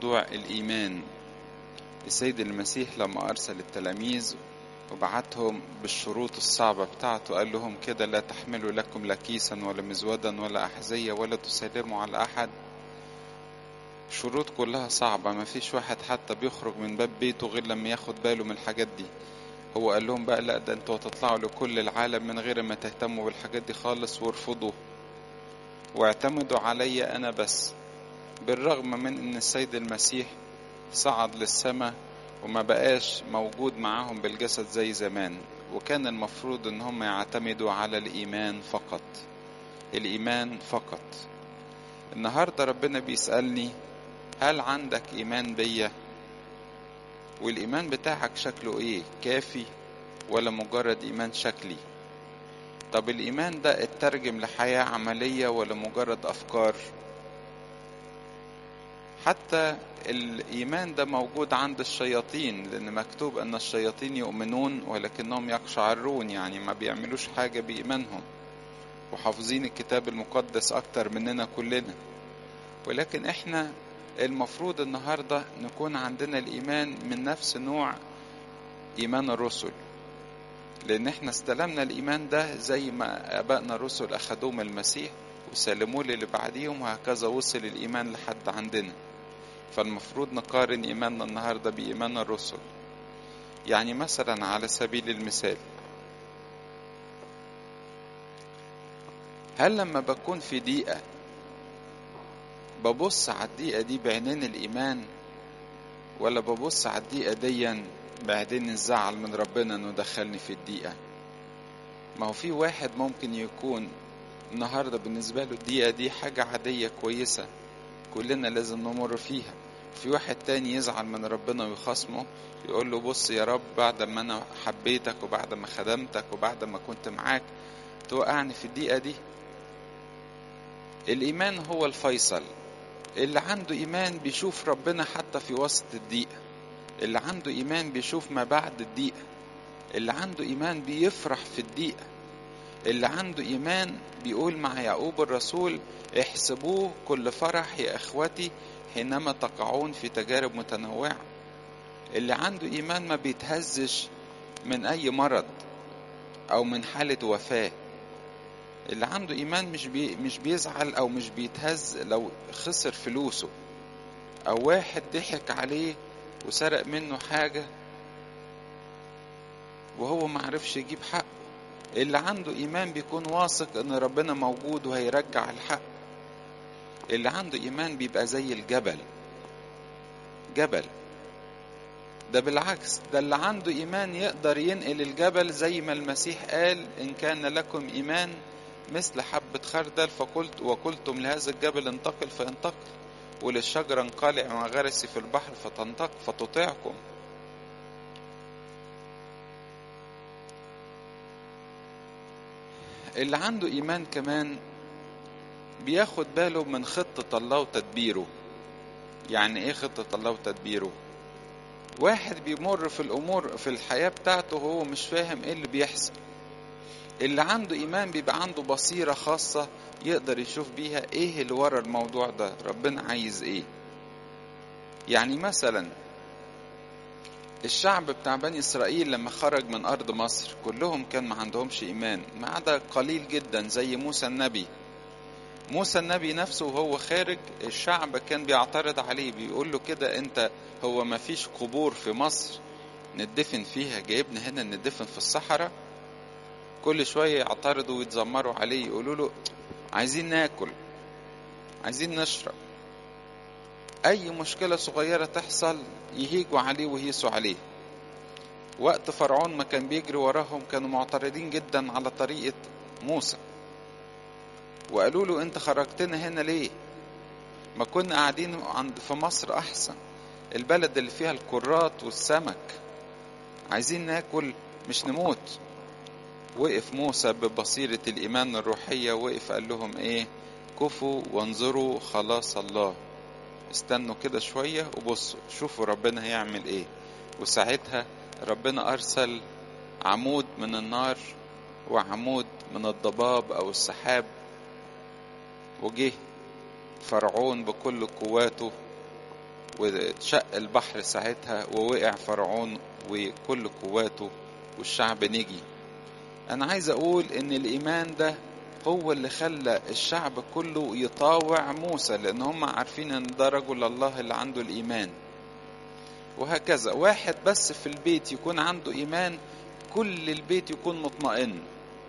موضوع الإيمان السيد المسيح لما أرسل التلاميذ وبعتهم بالشروط الصعبة بتاعته قال لهم كده لا تحملوا لكم لا كيسا ولا مزودا ولا أحذية ولا تسلموا على أحد شروط كلها صعبة ما فيش واحد حتى بيخرج من باب بيته غير لما ياخد باله من الحاجات دي هو قال لهم بقى لا ده انتوا هتطلعوا لكل العالم من غير ما تهتموا بالحاجات دي خالص وارفضوا واعتمدوا علي انا بس بالرغم من ان السيد المسيح صعد للسماء وما بقاش موجود معاهم بالجسد زي زمان وكان المفروض ان هم يعتمدوا على الايمان فقط الايمان فقط النهارده ربنا بيسالني هل عندك ايمان بيا والايمان بتاعك شكله ايه كافي ولا مجرد ايمان شكلي طب الايمان ده اترجم لحياه عمليه ولا مجرد افكار حتى الإيمان ده موجود عند الشياطين لأن مكتوب أن الشياطين يؤمنون ولكنهم يقشعرون يعني ما بيعملوش حاجة بإيمانهم وحافظين الكتاب المقدس أكتر مننا كلنا ولكن إحنا المفروض النهاردة نكون عندنا الإيمان من نفس نوع إيمان الرسل لأن إحنا استلمنا الإيمان ده زي ما آبائنا الرسل أخدوه من المسيح وسلموه للي بعديهم وهكذا وصل الإيمان لحد عندنا فالمفروض نقارن إيماننا النهاردة بإيمان الرسل يعني مثلا على سبيل المثال هل لما بكون في ضيقة ببص على الضيقة دي بعينين الإيمان ولا ببص على الضيقة دي بعدين الزعل من ربنا انه دخلني في الضيقة ما هو في واحد ممكن يكون النهاردة بالنسبة له الدقيقة دي حاجة عادية كويسة كلنا لازم نمر فيها في واحد تاني يزعل من ربنا ويخاصمه يقول له بص يا رب بعد ما انا حبيتك وبعد ما خدمتك وبعد ما كنت معاك توقعني في الدقيقة دي الإيمان هو الفيصل اللي عنده إيمان بيشوف ربنا حتى في وسط الضيقة اللي عنده إيمان بيشوف ما بعد الضيقة اللي عنده إيمان بيفرح في الضيقة اللي عنده إيمان بيقول مع يعقوب الرسول احسبوه كل فرح يا إخوتي حينما تقعون في تجارب متنوعة اللي عنده إيمان ما بيتهزش من أي مرض أو من حالة وفاة اللي عنده إيمان مش بي مش بيزعل أو مش بيتهز لو خسر فلوسه أو واحد ضحك عليه وسرق منه حاجة وهو معرفش يجيب حقه اللي عنده إيمان بيكون واثق إن ربنا موجود وهيرجع الحق اللي عنده إيمان بيبقى زي الجبل جبل ده بالعكس ده اللي عنده إيمان يقدر ينقل الجبل زي ما المسيح قال إن كان لكم إيمان مثل حبة خردل فقلت وقلتم لهذا الجبل انتقل فينتقل وللشجرة انقلع مع غرسي في البحر فتنطق فتطيعكم اللي عنده إيمان كمان بياخد باله من خطة الله وتدبيره يعني إيه خطة الله وتدبيره واحد بيمر في الأمور في الحياة بتاعته هو مش فاهم إيه اللي بيحصل اللي عنده إيمان بيبقى عنده بصيرة خاصة يقدر يشوف بيها إيه اللي ورا الموضوع ده ربنا عايز إيه يعني مثلا الشعب بتاع بني إسرائيل لما خرج من أرض مصر كلهم كان ما عندهمش إيمان ما عدا قليل جدا زي موسى النبي موسى النبي نفسه وهو خارج الشعب كان بيعترض عليه بيقول له كده أنت هو ما فيش قبور في مصر ندفن فيها جايبنا هنا ندفن في الصحراء كل شوية يعترضوا ويتذمروا عليه يقولوا له عايزين ناكل عايزين نشرب أي مشكلة صغيرة تحصل يهيجوا عليه ويهيسوا عليه وقت فرعون ما كان بيجري وراهم كانوا معترضين جدا على طريقة موسى وقالوا له انت خرجتنا هنا ليه ما كنا قاعدين عند في مصر احسن البلد اللي فيها الكرات والسمك عايزين ناكل مش نموت وقف موسى ببصيرة الإيمان الروحية وقف قال لهم إيه كفوا وانظروا خلاص الله استنوا كده شوية وبصوا شوفوا ربنا هيعمل إيه وساعتها ربنا أرسل عمود من النار وعمود من الضباب أو السحاب وجه فرعون بكل قواته وشق البحر ساعتها ووقع فرعون وكل قواته والشعب نجي انا عايز اقول ان الايمان ده هو اللي خلى الشعب كله يطاوع موسى لان هم عارفين ان ده رجل الله اللي عنده الايمان وهكذا واحد بس في البيت يكون عنده ايمان كل البيت يكون مطمئن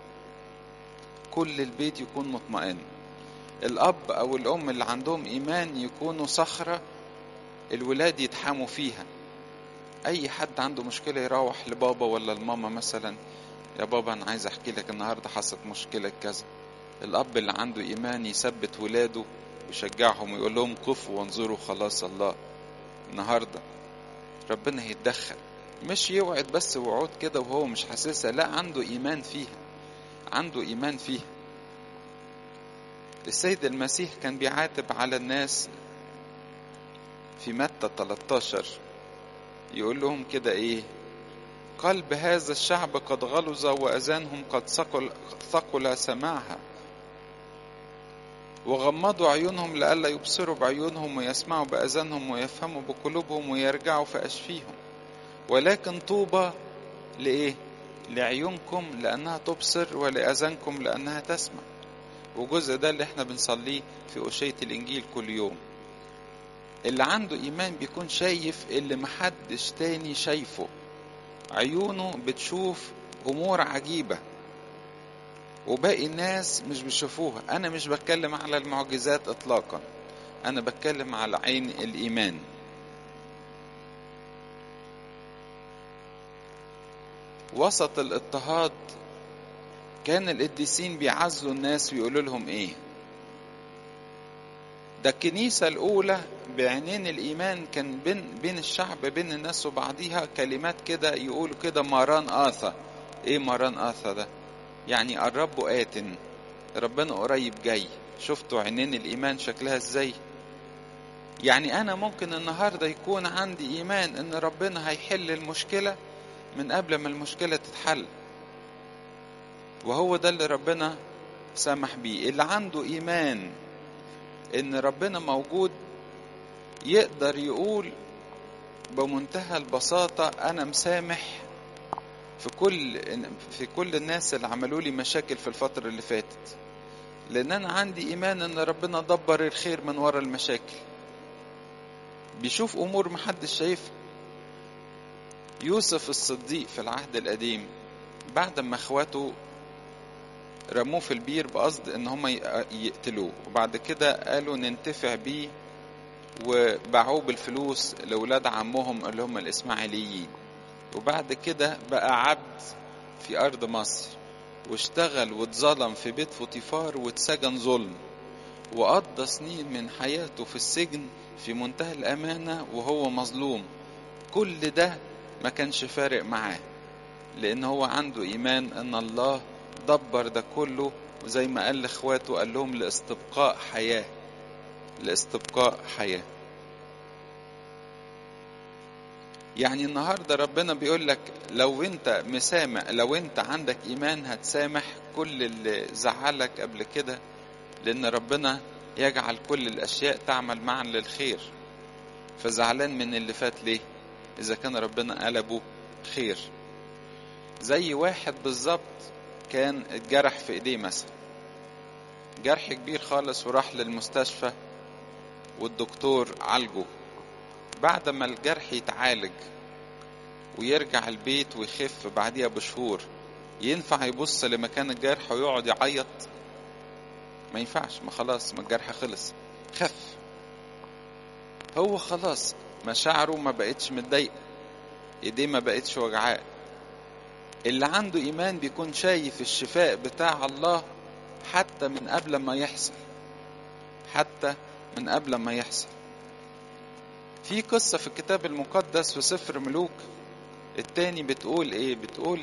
كل البيت يكون مطمئن الاب او الام اللي عندهم ايمان يكونوا صخره الولاد يتحاموا فيها اي حد عنده مشكله يروح لبابا ولا لماما مثلا يا بابا انا عايز احكي لك النهارده حصلت مشكله كذا الاب اللي عنده ايمان يثبت ولاده ويشجعهم ويقول لهم قفوا وانظروا خلاص الله النهارده ربنا هيتدخل مش يوعد بس وعود كده وهو مش حاسسها لا عنده ايمان فيها عنده ايمان فيها السيد المسيح كان بيعاتب على الناس في متى 13 يقول لهم كده ايه قلب هذا الشعب قد غلظ وأذانهم قد ثقل, ثقل سماعها وغمضوا عيونهم لئلا يبصروا بعيونهم ويسمعوا بأذانهم ويفهموا بقلوبهم ويرجعوا فأشفيهم ولكن طوبى لإيه؟ لعيونكم لأنها تبصر ولأذانكم لأنها تسمع وجزء ده اللي احنا بنصليه في أشية الإنجيل كل يوم اللي عنده إيمان بيكون شايف اللي محدش تاني شايفه عيونه بتشوف امور عجيبه وباقي الناس مش بيشوفوها انا مش بتكلم على المعجزات اطلاقا انا بتكلم على عين الايمان وسط الاضطهاد كان القديسين بيعزوا الناس ويقولوا لهم ايه ده الكنيسة الأولى بعينين الإيمان كان بين بين الشعب بين الناس وبعضيها كلمات كده يقولوا كده ماران آثا إيه ماران آثا ده؟ يعني الرب آت ربنا قريب جاي شفتوا عينين الإيمان شكلها إزاي؟ يعني أنا ممكن النهاردة يكون عندي إيمان إن ربنا هيحل المشكلة من قبل ما المشكلة تتحل وهو ده اللي ربنا سمح بيه اللي عنده إيمان ان ربنا موجود يقدر يقول بمنتهى البساطة أنا مسامح في كل في كل الناس اللي عملوا لي مشاكل في الفترة اللي فاتت لأن أنا عندي إيمان إن ربنا دبر الخير من ورا المشاكل بيشوف أمور محدش شايفها يوسف الصديق في العهد القديم بعد ما اخواته رموه في البير بقصد ان هم يقتلوه وبعد كده قالوا ننتفع بيه وباعوه بالفلوس لولاد عمهم اللي هم الاسماعيليين وبعد كده بقى عبد في ارض مصر واشتغل واتظلم في بيت فوتيفار واتسجن ظلم وقضى سنين من حياته في السجن في منتهى الامانه وهو مظلوم كل ده ما كانش فارق معاه لان هو عنده ايمان ان الله دبر ده كله وزي ما قال لاخواته قال لهم لاستبقاء حياه لاستبقاء حياه يعني النهارده ربنا بيقول لك لو انت مسامح لو انت عندك ايمان هتسامح كل اللي زعلك قبل كده لان ربنا يجعل كل الاشياء تعمل معا للخير فزعلان من اللي فات ليه اذا كان ربنا قلبه خير زي واحد بالظبط كان اتجرح في ايديه مثلا جرح كبير خالص وراح للمستشفى والدكتور عالجه بعد ما الجرح يتعالج ويرجع البيت ويخف بعديها بشهور ينفع يبص لمكان الجرح ويقعد يعيط ما ينفعش ما خلاص ما الجرح خلص خف هو خلاص مشاعره ما بقتش متضايقه ايديه ما بقتش وجعاه اللي عنده ايمان بيكون شايف الشفاء بتاع الله حتى من قبل ما يحصل حتى من قبل ما يحصل في قصة في الكتاب المقدس في سفر ملوك التاني بتقول ايه بتقول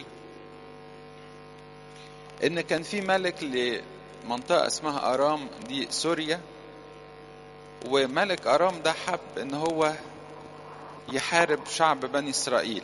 ان كان في ملك لمنطقة اسمها ارام دي سوريا وملك ارام ده حب ان هو يحارب شعب بني اسرائيل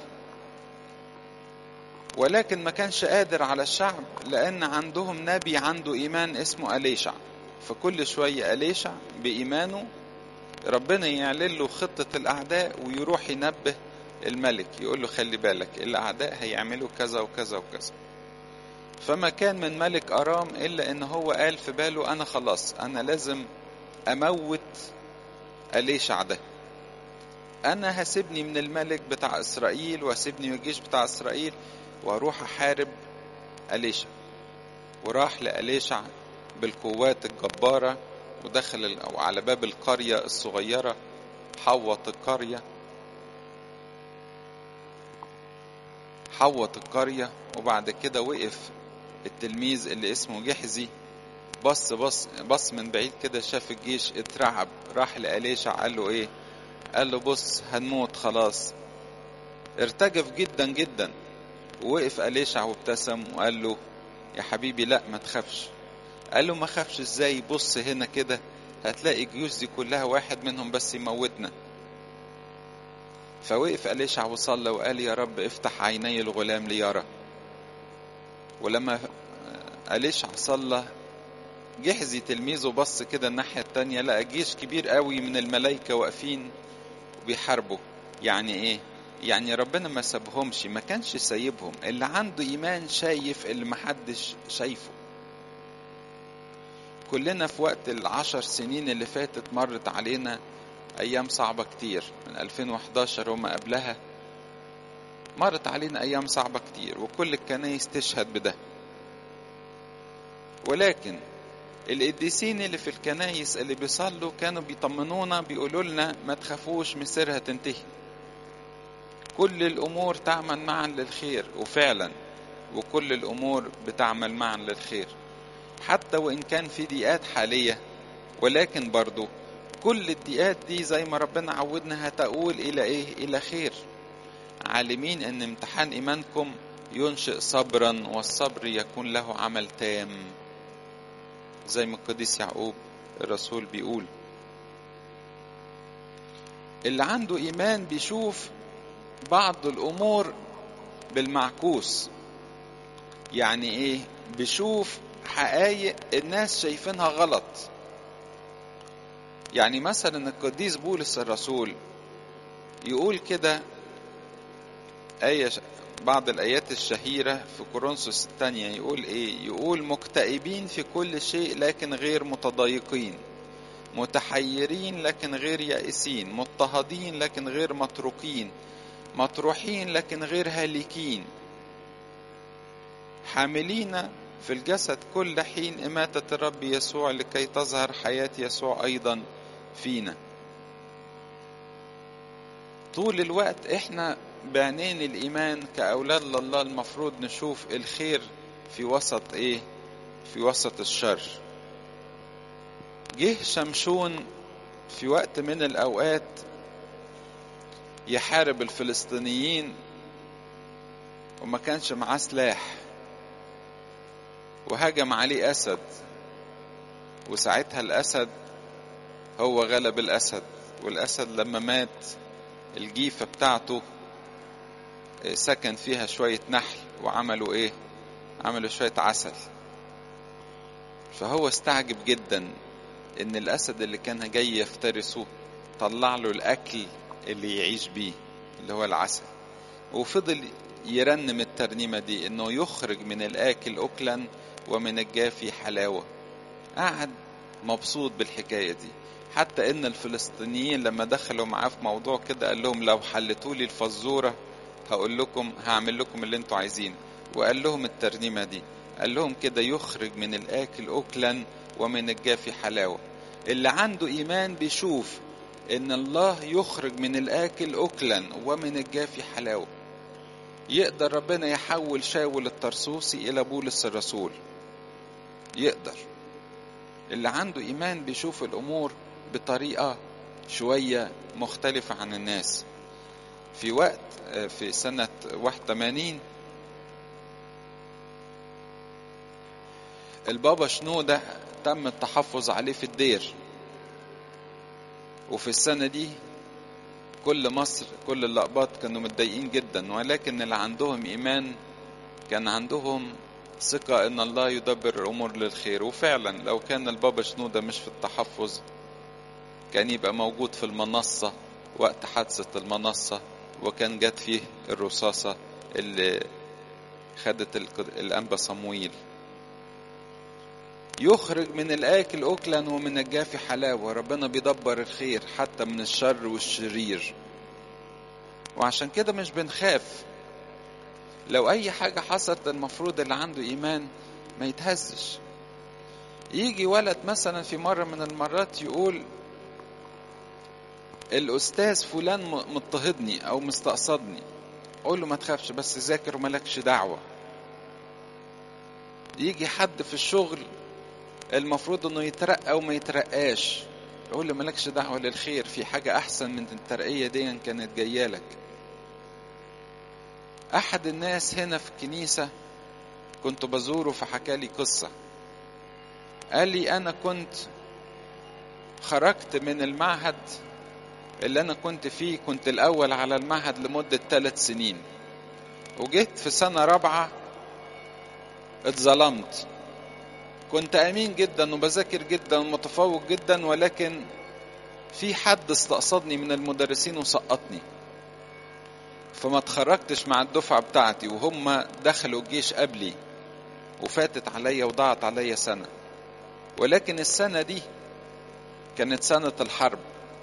ولكن ما كانش قادر على الشعب لان عندهم نبي عنده ايمان اسمه اليشع فكل شوية اليشع بايمانه ربنا يعلن له خطة الأعداء ويروح ينبه الملك يقول له خلي بالك الأعداء هيعملوا كذا وكذا وكذا فما كان من ملك أرام إلا إن هو قال في باله أنا خلاص أنا لازم أموت أليشع ده أنا هسيبني من الملك بتاع إسرائيل وهسيبني من الجيش بتاع إسرائيل وأروح أحارب أليشع وراح لأليشع بالقوات الجبارة ودخل أو على باب القرية الصغيرة حوط القرية حوط القرية وبعد كده وقف التلميذ اللي اسمه جحزي بص بص بص من بعيد كده شاف الجيش اترعب راح لأليشع قال له ايه قال له بص هنموت خلاص ارتجف جدا جدا ووقف أليشع وابتسم وقال له يا حبيبي لا ما تخافش قال له ما خافش ازاي بص هنا كده هتلاقي الجيوش دي كلها واحد منهم بس يموتنا فوقف أليشع وصلى وقال يا رب افتح عيني الغلام ليرى ولما أليشع صلى جحزي تلميذه بص كده الناحية التانية لقى جيش كبير قوي من الملايكة واقفين وبيحاربوا يعني ايه يعني ربنا ما سابهمش ما كانش سايبهم اللي عنده ايمان شايف اللي محدش شايفه كلنا في وقت العشر سنين اللي فاتت مرت علينا ايام صعبة كتير من 2011 وما قبلها مرت علينا ايام صعبة كتير وكل الكنايس تشهد بده ولكن القديسين اللي في الكنايس اللي بيصلوا كانوا بيطمنونا بيقولوا لنا ما تخافوش مصيرها تنتهي كل الامور تعمل معا للخير وفعلا وكل الامور بتعمل معا للخير حتى وان كان في ضيقات حاليه ولكن برضو كل الضيقات دي زي ما ربنا عودنا هتقول الى ايه الى خير عالمين ان امتحان ايمانكم ينشئ صبرا والصبر يكون له عمل تام زي ما القديس يعقوب الرسول بيقول اللي عنده ايمان بيشوف بعض الامور بالمعكوس يعني ايه بيشوف حقايق الناس شايفينها غلط يعني مثلا القديس بولس الرسول يقول كده آية بعض الآيات الشهيرة في كورنثوس الثانية يقول إيه؟ يقول مكتئبين في كل شيء لكن غير متضايقين متحيرين لكن غير يائسين مضطهدين لكن غير متروكين مطروحين لكن غير هالكين حاملين في الجسد كل حين إماتة الرب يسوع لكي تظهر حياة يسوع أيضا فينا طول الوقت احنا بعينين الإيمان كأولاد الله المفروض نشوف الخير في وسط إيه؟ في وسط الشر. جه شمشون في وقت من الأوقات يحارب الفلسطينيين وما كانش معاه سلاح وهجم عليه أسد وساعتها الأسد هو غلب الأسد والأسد لما مات الجيفة بتاعته سكن فيها شوية نحل وعملوا ايه عملوا شوية عسل فهو استعجب جدا ان الاسد اللي كان جاي يفترسه طلع له الاكل اللي يعيش بيه اللي هو العسل وفضل يرنم الترنيمة دي انه يخرج من الاكل اكلا ومن الجافي حلاوة قعد مبسوط بالحكاية دي حتى ان الفلسطينيين لما دخلوا معاه في موضوع كده قال لهم لو حلتوا لي الفزوره هقول لكم هعمل لكم اللي انتوا عايزينه وقال لهم الترنيمه دي قال لهم كده يخرج من الاكل اكلا ومن الجافي حلاوه اللي عنده ايمان بيشوف ان الله يخرج من الاكل اكلا ومن الجافي حلاوه يقدر ربنا يحول شاول الطرسوسي الى بولس الرسول يقدر اللي عنده ايمان بيشوف الامور بطريقه شويه مختلفه عن الناس في وقت في سنة 81 البابا شنودة تم التحفظ عليه في الدير وفي السنة دي كل مصر كل اللقبات كانوا متضايقين جدا ولكن اللي عندهم إيمان كان عندهم ثقة إن الله يدبر الأمور للخير وفعلا لو كان البابا شنودة مش في التحفظ كان يبقى موجود في المنصة وقت حادثة المنصة وكان جت فيه الرصاصة اللي خدت الأنبا صمويل يخرج من الآكل أكلا ومن الجاف حلاوة ربنا بيدبر الخير حتى من الشر والشرير وعشان كده مش بنخاف لو أي حاجة حصلت المفروض اللي عنده إيمان ما يتهزش يجي ولد مثلا في مرة من المرات يقول الأستاذ فلان مضطهدني أو مستقصدني أقول له ما تخافش بس ذاكر وملكش دعوة يجي حد في الشغل المفروض انه يترقى وما يترقاش يقول له مالكش دعوه للخير في حاجه احسن من الترقيه دي كانت جايه لك احد الناس هنا في الكنيسه كنت بزوره فحكى لي قصه قال لي انا كنت خرجت من المعهد اللي انا كنت فيه كنت الاول على المعهد لمده ثلاث سنين وجيت في سنه رابعه اتظلمت كنت امين جدا وبذاكر جدا ومتفوق جدا ولكن في حد استقصدني من المدرسين وسقطني فما اتخرجتش مع الدفعه بتاعتي وهم دخلوا الجيش قبلي وفاتت عليا وضاعت عليا سنه ولكن السنه دي كانت سنه الحرب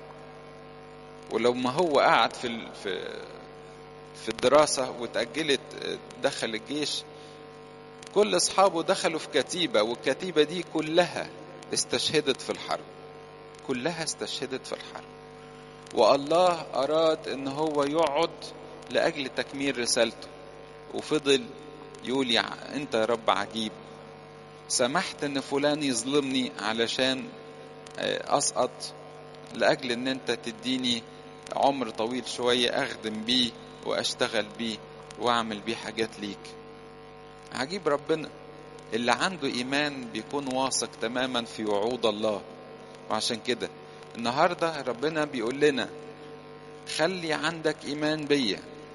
ولو ما هو قعد في في في الدراسه وتاجلت دخل الجيش كل اصحابه دخلوا في كتيبه والكتيبه دي كلها استشهدت في الحرب كلها استشهدت في الحرب والله اراد ان هو يقعد لاجل تكميل رسالته وفضل يقول يا انت يا رب عجيب سمحت ان فلان يظلمني علشان اسقط لاجل ان انت تديني عمر طويل شويه اخدم بيه واشتغل بيه واعمل بيه حاجات ليك عجيب ربنا اللي عنده ايمان بيكون واثق تماما في وعود الله وعشان كده النهارده ربنا بيقول لنا خلي عندك ايمان بيا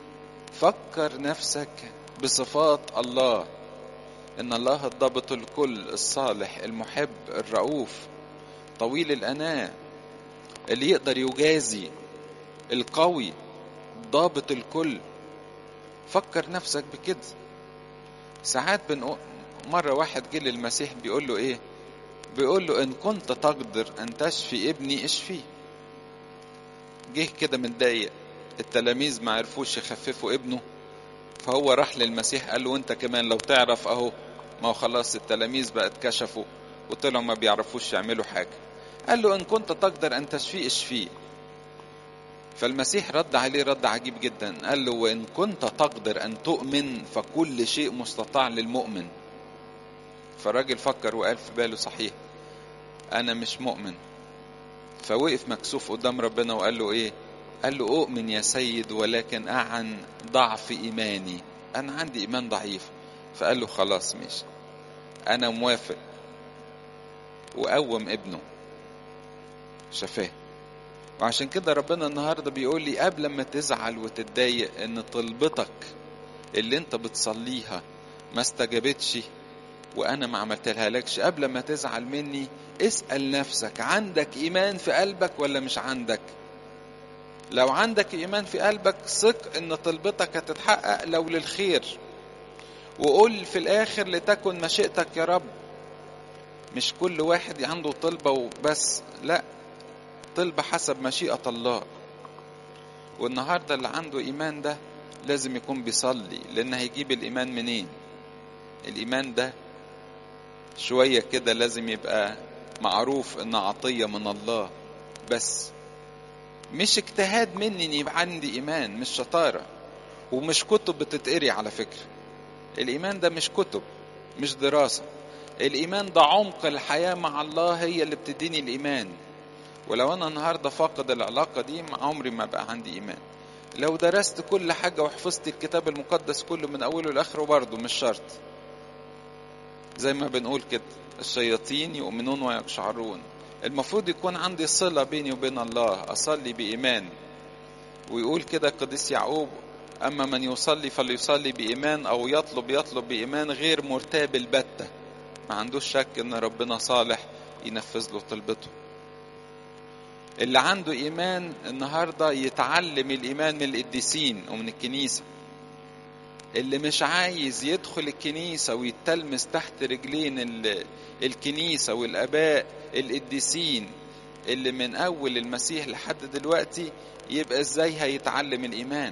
فكر نفسك بصفات الله ان الله الضابط الكل الصالح المحب الرؤوف طويل الاناه اللي يقدر يجازي القوي ضابط الكل فكر نفسك بكده ساعات بنقول مرة واحد جه للمسيح بيقول له ايه بيقول له ان كنت تقدر ان تشفي ابني اشفيه جه كده متضايق التلاميذ ما عرفوش يخففوا ابنه فهو راح للمسيح قال له انت كمان لو تعرف اهو ما هو خلاص التلاميذ بقى اتكشفوا وطلعوا ما بيعرفوش يعملوا حاجة قال له ان كنت تقدر ان تشفيه اشفيه فالمسيح رد عليه رد عجيب جدا قال له وإن كنت تقدر أن تؤمن فكل شيء مستطاع للمؤمن فالراجل فكر وقال في باله صحيح أنا مش مؤمن فوقف مكسوف قدام ربنا وقال له إيه قال له أؤمن يا سيد ولكن أعن ضعف إيماني أنا عندي إيمان ضعيف فقال له خلاص ماشي أنا موافق وقوم ابنه شفاه وعشان كده ربنا النهارده بيقول لي قبل ما تزعل وتتضايق ان طلبتك اللي انت بتصليها ما استجابتش وانا ما عملتلها لكش قبل ما تزعل مني اسال نفسك عندك ايمان في قلبك ولا مش عندك لو عندك ايمان في قلبك ثق ان طلبتك هتتحقق لو للخير وقول في الاخر لتكن مشيئتك يا رب مش كل واحد عنده طلبه وبس لا طلبة حسب مشيئة الله والنهاردة اللي عنده إيمان ده لازم يكون بيصلي لأن هيجيب الإيمان منين الإيمان ده شوية كده لازم يبقى معروف إن عطية من الله بس مش اجتهاد مني إن يبقى عندي إيمان مش شطارة ومش كتب بتتقري على فكرة الإيمان ده مش كتب مش دراسة الإيمان ده عمق الحياة مع الله هي اللي بتديني الإيمان ولو انا النهارده فاقد العلاقه دي عمري ما بقى عندي ايمان لو درست كل حاجه وحفظت الكتاب المقدس كله من اوله لاخره برضه مش شرط زي ما بنقول كده الشياطين يؤمنون ويقشعرون المفروض يكون عندي صله بيني وبين الله اصلي بايمان ويقول كده القديس يعقوب اما من يصلي فليصلي بايمان او يطلب يطلب بايمان غير مرتاب البته ما عندوش شك ان ربنا صالح ينفذ له طلبته اللي عنده إيمان النهاردة يتعلم الإيمان من القديسين ومن الكنيسة اللي مش عايز يدخل الكنيسة ويتلمس تحت رجلين الكنيسة والآباء القديسين اللي من أول المسيح لحد دلوقتي يبقى إزاي هيتعلم الإيمان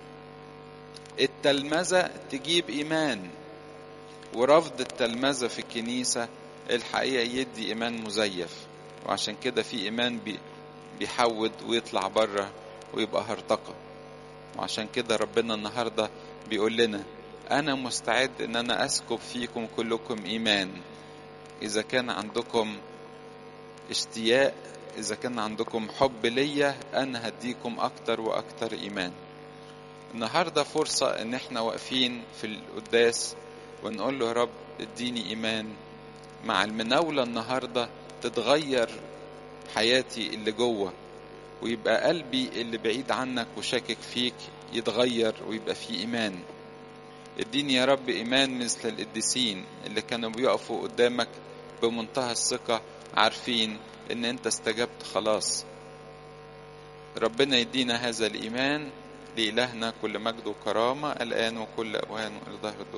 التلمذة تجيب إيمان ورفض التلمذة في الكنيسة الحقيقة يدي إيمان مزيف وعشان كده في إيمان بيحود ويطلع بره ويبقى هرطقة وعشان كده ربنا النهاردة بيقول لنا أنا مستعد إن أنا أسكب فيكم كلكم إيمان إذا كان عندكم اشتياق إذا كان عندكم حب ليا أنا هديكم أكتر وأكتر إيمان النهاردة فرصة إن إحنا واقفين في القداس ونقول له يا رب اديني إيمان مع المناولة النهاردة تتغير حياتي اللي جوه ويبقى قلبي اللي بعيد عنك وشاكك فيك يتغير ويبقى فيه إيمان اديني يا رب إيمان مثل القديسين اللي كانوا بيقفوا قدامك بمنتهى الثقة عارفين إن أنت استجبت خلاص ربنا يدينا هذا الإيمان لإلهنا كل مجد وكرامة الآن وكل أوان وإلى ظهر الدهور